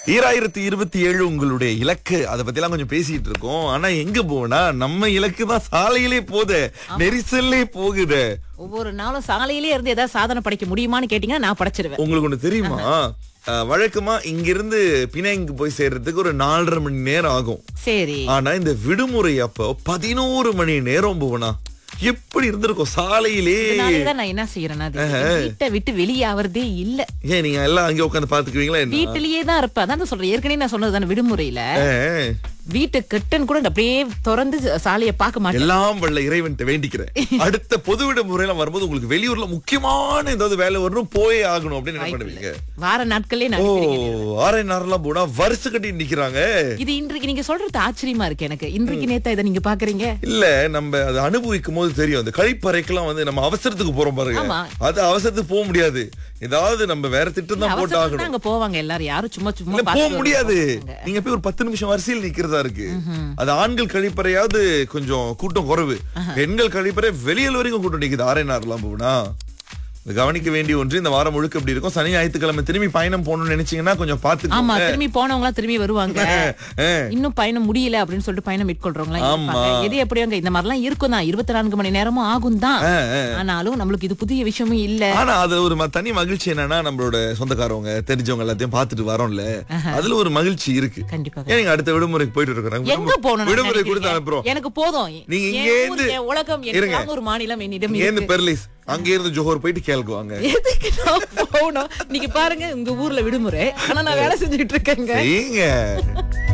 ஈராயிரத்தி இருபத்தி ஏழு உங்களுடைய இலக்கு அதை பத்தி எல்லாம் கொஞ்சம் பேசிட்டு இருக்கோம் ஆனா எங்க போனா நம்ம இலக்கு தான் சாலையிலே போகுது நெரிசல்லே போகுது ஒவ்வொரு நாளும் சாலையிலே இருந்து ஏதாவது சாதனை படைக்க முடியுமான்னு கேட்டீங்கன்னா நான் படைச்சிருவேன் உங்களுக்கு ஒண்ணு தெரியுமா அஹ், வழக்கமா இங்கிருந்து பிணைங்கு போய் சேர்றதுக்கு ஒரு நாலரை மணி நேரம் ஆகும் சரி ஆனா இந்த விடுமுறை அப்போ பதினோரு மணி நேரம் போவனா எப்படி இருந்திருக்கும் சாலையிலே இதனாலதான் நான் என்ன செய்யறேன்னா அது என் வீட்டை விட்டு வெளியே ஆவறதே இல்ல ஏன் நீங்க எல்லாம் அங்கே உட்காந்து பாத்துக்குவீங்களா என்ன வீட்டிலேயே தான் இருப்பேன் அதான் சொல்றேன் ஏற்கனவே நான் சொன்னது தானே விடுமுறையில அஹ், வீட்டு கட்டன் கூட அப்படியே திறந்து சாலையை பார்க்க மாட்டேன் எல்லாம் வல்ல இறைவன்ட்ட வேண்டிக்கிறேன் அடுத்த பொது விடுமுறையில வரும்போது உங்களுக்கு வெளியூர்ல முக்கியமான ஏதாவது வேலை வரணும் போயே ஆகணும் அப்படின்னு என்ன பண்ணுவீங்க வார நாட்களே நான் ஓ அனுப்பிடுவேன். ஆரை நேரம்லாம் போனா வருஷ கட்டி நிக்கிறாங்க இது இன்றைக்கு நீங்க சொல்றது ஆச்சரியமா இருக்கு எனக்கு இன்றைக்கு நேத்தா இதை நீங்க பாக்குறீங்க இல்ல நம்ம அதை அனுபவிக்கும் போது தெரியும் அந்த கழிப்பறைக்கெல்லாம் வந்து நம்ம அவசரத்துக்கு போறோம் பாருங்க ஆமா. அது அவசரத்துக்கு போக முடியாது ஏதாவது நம்ம வேற திட்டம் தான் போட்டு அவசரத்துக்கு ஆகணும் தான் அங்க போவாங்க எல்லாரும் யாரும் சும்மா சும்மா இல்ல போக பார்த்துட்டு முடியாது வருவாங்க. நீங்க போய் ஒரு பத்து நிமிஷம் வரிசையில் நிக்கிறதா இருக்கு அது ஆண்கள் கழிப்பறையாவது கொஞ்சம் கூட்டம் குறைவு பெண்கள் கழிப்பறை வெளியில் வரைக்கும் கூட்டம் நிக்குது ஆரே நார்லாம் போனா இது கவனிக்க வேண்டிய ஒன்று இந்த வாரம் முழுக்க எப்படி இருக்கும் சனி ஞாயிற்றுக்கிழமை திரும்பி பயணம் போகணும்னு நினைச்சீங்கன்னா கொஞ்சம் ஆமா பாத்துக்கோங்க திரும்பி போனவங்க எல்லாம் திரும்பி வருவாங்க அஹ், இன்னும் பயணம் முடியல அப்படின்னு சொல்லிட்டு பயணம் மேற்கொள்றவங்க ஆமா. எது எப்படியோங்க இந்த மாதிரி எல்லாம் இருக்கும் தான் இருபத்தி நான்கு மணி நேரமும் ஆகும் தான் அஹ், அஹ். ஆனாலும் நம்மளுக்கு இது புதிய விஷயமும் இல்ல ஆனா அது ஒரு ம- தனி மகிழ்ச்சி என்னன்னா நம்மளோட சொந்தக்காரவங்க தெரிஞ்சவங்க எல்லாத்தையும் பாத்துட்டு வரோம்ல அதுல ஒரு மகிழ்ச்சி இருக்கு கண்டிப்பா ஏன் நீங்க அடுத்த விடுமுறைக்கு போயிட்டு இருக்கிறாங்க எங்க போகணும் விடுமுறை கொடுத்து அனுப்புறோம் எனக்கு போதும் நீங்க என் இங்கே ஊர், இருந்து- என் உலகம் இருங்க. என் ஒரு மாநிலம் என்னிடம் இங்க இருந்து இருக்கு பெர்லிஸ் அங்க இருந்து ஜோஹர் போயிட்டு கேள்குவாங்க எதுக்கு நான் போகணும் நீங்க பாருங்க உங்க ஊர்ல விடுமுறை ஆனா நான் வேலை செஞ்சுட்டு இருக்கேங்க செய்யுங்க